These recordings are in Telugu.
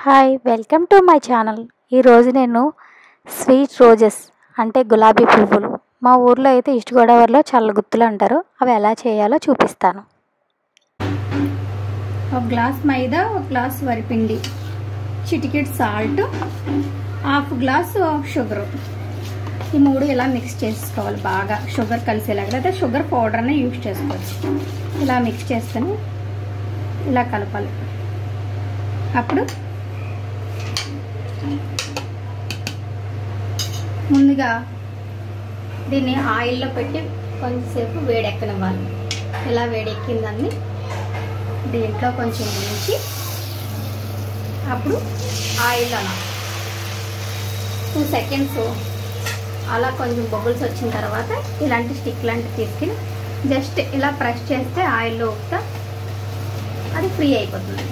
hi welcome to my channel ఈరోజు నేను స్వీట్ రోజెస్ అంటే గులాబీ పువ్వులు మా ఊర్లో అయితే ఈస్ట్ గోదావరిలో చల్లగుత్తులు అంటారు అవి ఎలా చేయాలో చూపిస్తాను ఒక గ్లాస్ మైదా ఒక గ్లాస్ వరిపిండి చిటికెట్ సాల్ట్ హాఫ్ గ్లాస్ షుగర్ ఈ మూడు ఇలా మిక్స్ చేసుకోవాలి బాగా షుగర్ కలిసేలాగా లేదా షుగర్ పౌడర్ అనే యూజ్ చేసుకోవచ్చు ఇలా మిక్స్ చేసుకొని ఇలా కలపాలి అప్పుడు ముందుగా దీన్ని ఆయిల్లో పెట్టి కొంచెంసేపు వేడెక్కనివ్వాలి ఇలా వేడెక్కిందాన్ని దీంట్లో కొంచెం ఉంచి అప్పుడు ఆయిల్ అలా టూ సెకండ్స్ అలా కొంచెం బబుల్స్ వచ్చిన తర్వాత ఇలాంటి స్టిక్ లాంటివి తీసుకుని జస్ట్ ఇలా ప్రెస్ చేస్తే ఆయిల్లో ఉప్తా అది ఫ్రీ అయిపోతుంది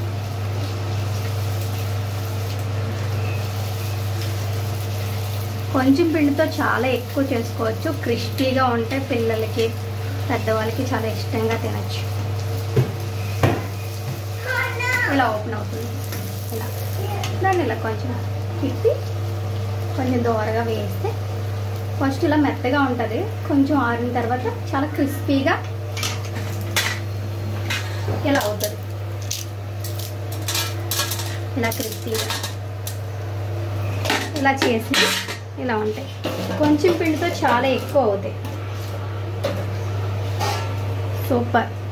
కొంచెం పిండితో చాలా ఎక్కువ చేసుకోవచ్చు క్రిస్పీగా ఉంటే పిల్లలకి పెద్దవాళ్ళకి చాలా ఇష్టంగా తినచ్చు ఇలా ఓపెన్ అవుతుంది ఇలా దాన్ని ఇలా కొంచెం తిప్పి కొంచెం దూరగా వేస్తే ఫస్ట్ ఇలా మెత్తగా ఉంటుంది కొంచెం ఆరిన తర్వాత చాలా క్రిస్పీగా ఇలా అవుతుంది ఇలా క్రిస్పీగా ఇలా చేసి ఇలా ఉంటాయి కొంచెం పిండితో చాలా ఎక్కువ అవుతాయి సూపర్